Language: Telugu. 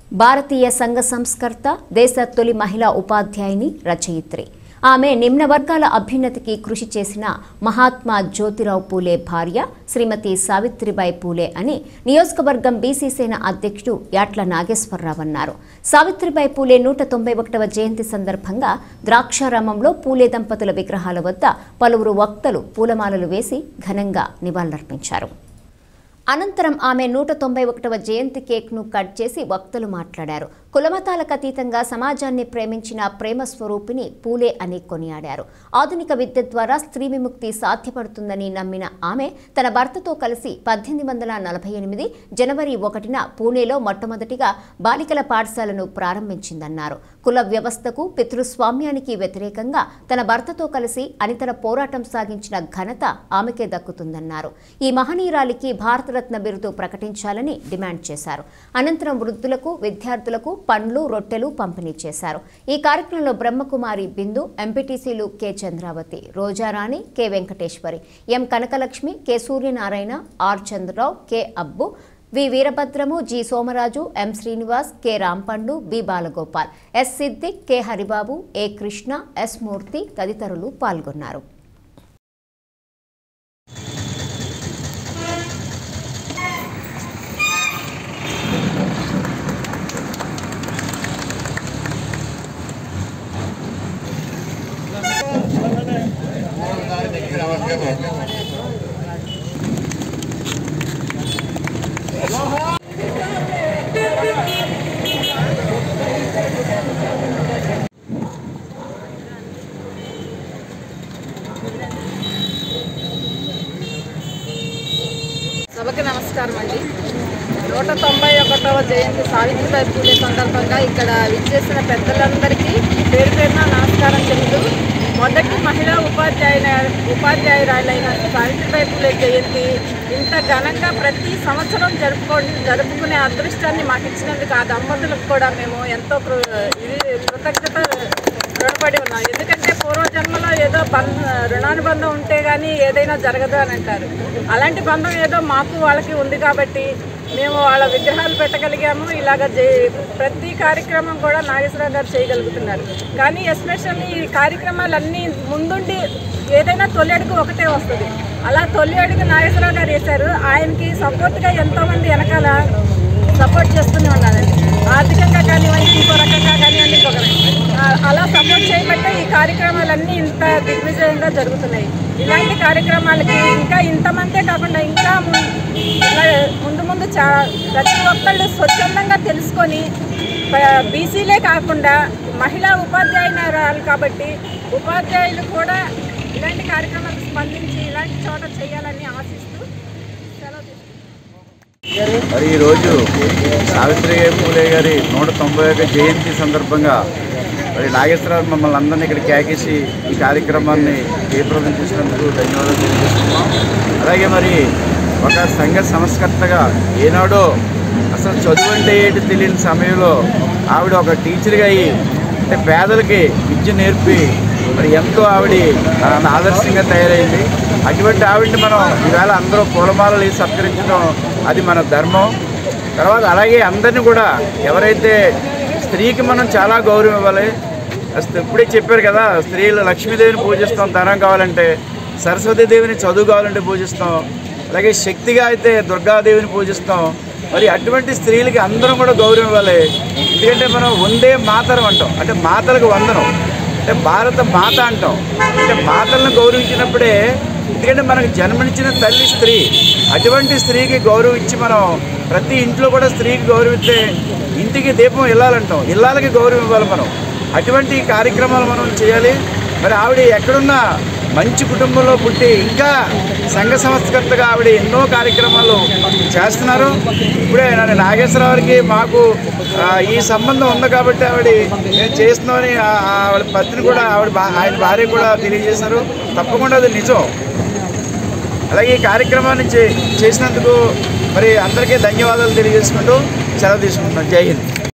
భారతీయ సంఘ సంస్కర్త దేశ తొలి మహిళా ఉపాధ్యాయుని రచయిత్రి ఆమె నిమ్న వర్గాల అభ్యున్నతికి కృషి చేసిన మహాత్మా జ్యోతిరావు పూలే భార్య శ్రీమతి సావిత్రిబాయి పూలే అని నియోజకవర్గం బీసీ సేన అధ్యక్షుడు యాట్ల నాగేశ్వరరావు అన్నారు సావిత్రిబాయి పూలే నూట తొంభై ఒకటవ జయంతి సందర్భంగా ద్రాక్షారామంలో పూలే దంపతుల విగ్రహాల వద్ద పలువురు వక్తలు పూలమాలలు వేసి ఘనంగా నివాళులర్పించారు అనంతరం ఆమె నూట తొంభై ఒకటవ జయంతి కేక్ను కట్ చేసి వక్తలు మాట్లాడారు కులమతాలకు అతీతంగా సమాజాన్ని ప్రేమించిన ప్రేమ స్వరూపిణి పూలే అని కొనియాడారు ఆధునిక విద్య ద్వారా స్త్రీ విముక్తి సాధ్యపడుతుందని నమ్మిన ఆమె తన భర్తతో కలిసి పద్దెనిమిది వందల నలభై ఎనిమిది జనవరి ఒకటిన పూణేలో మొట్టమొదటిగా బాలికల పాఠశాలను ప్రారంభించిందన్నారు కుల వ్యవస్థకు పితృస్వామ్యానికి వ్యతిరేకంగా తన భర్తతో కలిసి అనితర పోరాటం సాగించిన ఘనత ఆమెకే దక్కుతుందన్నారు ఈ మహనీయురాలికి భారతరత్న బిరుదు ప్రకటించాలని డిమాండ్ చేశారు అనంతరం వృద్ధులకు విద్యార్థులకు పండ్లు రొట్టెలు పంపిణీ చేశారు ఈ కార్యక్రమంలో బ్రహ్మకుమారి బిందు ఎంపీటీసీలు K Chandravathi Roja Rani K Venkateswari M Kanakalakshmi K Suryanarayana R Chandra Rao K Abbu V Veerabhadram G Somaraju M Srinivas K Rampandu B Balagopal S Siddiq K Haribabu A Krishna S Murthy తదితరులు పాల్గొన్నారు సభకి నమస్కారం అండి నూట తొంభై ఒకటవ జయంతి సావిత్రిబాయి పూలే సందర్భంగా ఇక్కడ విచ్చేసిన పెద్దలందరికీ పేరు పేరున నమస్కారం చెబుతూ మొదటి మహిళా ఉపాధ్యాయుల ఉపాధ్యాయురాలైన సావిత్రిబాయి పూలే జయంతి ఇంత ఘనంగా ప్రతి సంవత్సరం జరుపుకో జరుపుకునే అదృష్టాన్ని మాకు ఇచ్చినందుకు ఆ దంపతులకు కూడా మేము ఎంతో కృ- ఇది కృతజ్ఞత రుణపడి ఉన్నాం ఎందుకంటే పూర్వజన్మలో ఏదో బంధ రుణానుబంధం ఉంటే కానీ ఏదైనా జరగదు అని అంటారు అలాంటి బంధం ఏదో మాకు వాళ్ళకి ఉంది కాబట్టి మేము వాళ్ళ విగ్రహాలు పెట్టగలిగాము ఇలాగ జే- ప్రతి కార్యక్రమం కూడా నాగేశ్వరరావు గారు చేయగలుగుతున్నారు కానీ ఎస్పెషల్లీ ఈ కార్యక్రమాలన్నీ ముందుండి ఏదైనా తొలి అడుగు ఒకటే వస్తుంది అలా తొలి అడుగు నాగేశ్వరరావు గారు వేశారు ఆయనకి సపోర్ట్గా ఎంతోమంది వెనకాల సపోర్ట్ చేస్తూనే ఉన్నారండి ఆర్థికంగా కానివ్వండి ఇంకో రకంగా కానివ్వండి ఇంకొక రకంగా. ఆ- అలా సపోర్ట్ చేయబట్టే ఈ కార్యక్రమాలన్నీ ఇంత దిగ్విజయంగా జరుగుతున్నాయి ఇలాంటి కార్యక్రమాలకి ఇంకా ఇంతమందే కాకుండా ఇంకా ము- ఇలా ముందు ముందు చా ప్రతి ఒక్కళ్ళు స్వచ్ఛందంగా తెలుసుకొని ప- బీసీలే కాకుండా మహిళా ఉపాధ్యాయురాలు కాబట్టి ఉపాధ్యాయులు కూడా ఇలాంటి కార్యక్రమాలకు స్పందించి ఇలాంటి చోట చేయాలని ఆశిస్తూ సెలవు తీసుకుంటున్నాను. మరి ఈరోజు సావిత్రి పూలే గారి నూట తొంభై ఒక జయంతి సందర్భంగా మరి నాగేశ్వరరావు మమ్మల్ని అందరినీ ఇక్కడ కేకేసి ఈ కార్యక్రమాన్ని జయప్రదం చేసినందుకు ధన్యవాదాలు తెలియజేస్తున్నాం అలాగే మరి ఒక సంఘ సంస్కర్తగా ఏనాడో అసలు చదువు అంటే ఏంటి తెలియని సమయంలో ఆవిడ ఒక టీచర్గా అయ్యి అంటే పేదలకి విద్య నేర్పి మరి ఎంతో ఆవిడ ఆ, ఆదర్శంగా తయారైంది అటువంటి ఆవిడని మనం ఈవేళ అందరూ పూలమాలలు వేసి సత్కరించడం అది మన ధర్మం తర్వాత అలాగే అందరిని కూడా ఎవరైతే స్త్రీకి మనం చాలా గౌరవం ఇవ్వాలి అసలు ఇప్పుడే చెప్పారు కదా స్త్రీలు లక్ష్మీదేవిని పూజిస్తాం ధనం కావాలంటే సరస్వతీదేవిని చదువు కావాలంటే పూజిస్తాం అలాగే శక్తిగా అయితే దుర్గాదేవిని పూజిస్తాం మరి అటువంటి స్త్రీలకి అందరం కూడా గౌరవం ఇవ్వాలి ఎందుకంటే మనం వందే మాతరం అంటాం అంటే మాతలకు వందనం అంటే భారత మాత అంటాం అంటే మాతలను గౌరవించినప్పుడే ఎందుకంటే మనకు జన్మనిచ్చిన తల్లి స్త్రీ అటువంటి స్త్రీకి గౌరవం ఇచ్చి మనం ప్రతి ఇంట్లో కూడా స్త్రీకి గౌరవిస్తే ఇంటికి దీపం ఇల్లాలంటాం ఇల్లాలకి గౌరవం ఇవ్వాలి మనం అటువంటి కార్యక్రమాలు మనం చేయాలి మరి ఆవిడ ఎక్కడున్నా మంచి కుటుంబంలో పుట్టి ఇంకా సంఘ సంస్కర్తగా ఆవిడ ఎన్నో కార్యక్రమాలు చేస్తున్నారు ఇప్పుడే నన్ను నాగేశ్వరరావుకి మాకు ఆ, ఈ సంబంధం ఉంది కాబట్టి ఆవిడ నేను చేస్తున్నామని ఆ- ఆవిడ పత్ని కూడా ఆవిడ భా- ఆయన భార్య కూడా తెలియజేశారు తప్పకుండా అది నిజం అలాగే ఈ కార్యక్రమాన్ని చే చేసినందుకు మరి అందరికీ ధన్యవాదాలు తెలియజేసుకుంటూ సెలవు తీసుకుంటున్నాను జై హింద్